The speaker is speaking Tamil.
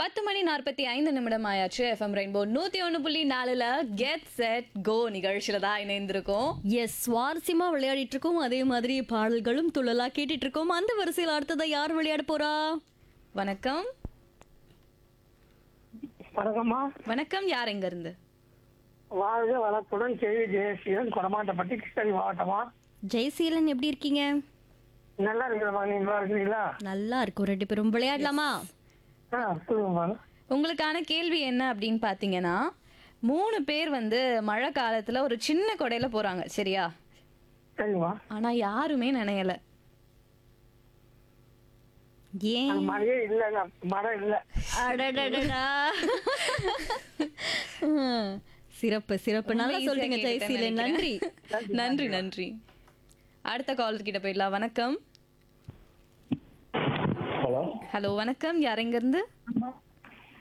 பத்து மணி நாற்பத்தி ஐந்து நிமிடம் ஆயாச்சு எஃப்எம் ரெயின்போ நூத்தி ஒண்ணு புள்ளி நாலுல கெட் செட் கோ நிகழ்ச்சியில தான் இணைந்திருக்கோம் எஸ் சுவாரஸ்யமா விளையாடிட்டு இருக்கோம் அதே மாதிரி பாடல்களும் துள்ளலா கேட்டுட்டு இருக்கோம் அந்த வரிசையில் அடுத்ததா யார் விளையாட போறா வணக்கம் வணக்கம்மா வணக்கம் யார் எங்க இருந்து வாழ்க வளத்துடன் கேள்வி ஜெயசீலன் கொடமாட்டப்பட்டி கிருஷ்ணகிரி மாவட்டமா ஜெயசீலன் எப்படி இருக்கீங்க நல்லா இருக்கிறமா நீங்க நல்லா இருக்கிறீங்களா நல்லா இருக்கும் ரெண்டு பேரும் விளையாடலாமா ஆ சொல்லுங்கம்மா உங்களுக்கான கேள்வி என்ன அப்படின்னு பாத்தீங்கன்னா மூணு பேர் வந்து மழை காலத்துல ஒரு சின்ன கொடையில போறாங்க சரியா சரிம்மா ஆனா யாருமே நினையல ஏன் அது மழையே இல்லைங்க மழை இல்லை அடடடடா. ஹம், சிறப்பு சிறப்பு நல்லா ரொம்ப சொல்றீங்க easy ஆ கேட்டுட்டேன்னு ஜெயசீலன் நன்றி நினைக்கிறேன். நன்றி நன்றி அடுத்த காலர் கிட்ட போயிடலாம் வணக்கம் ஹலோ ஹலோ வணக்கம் யார் எங்க இருந்து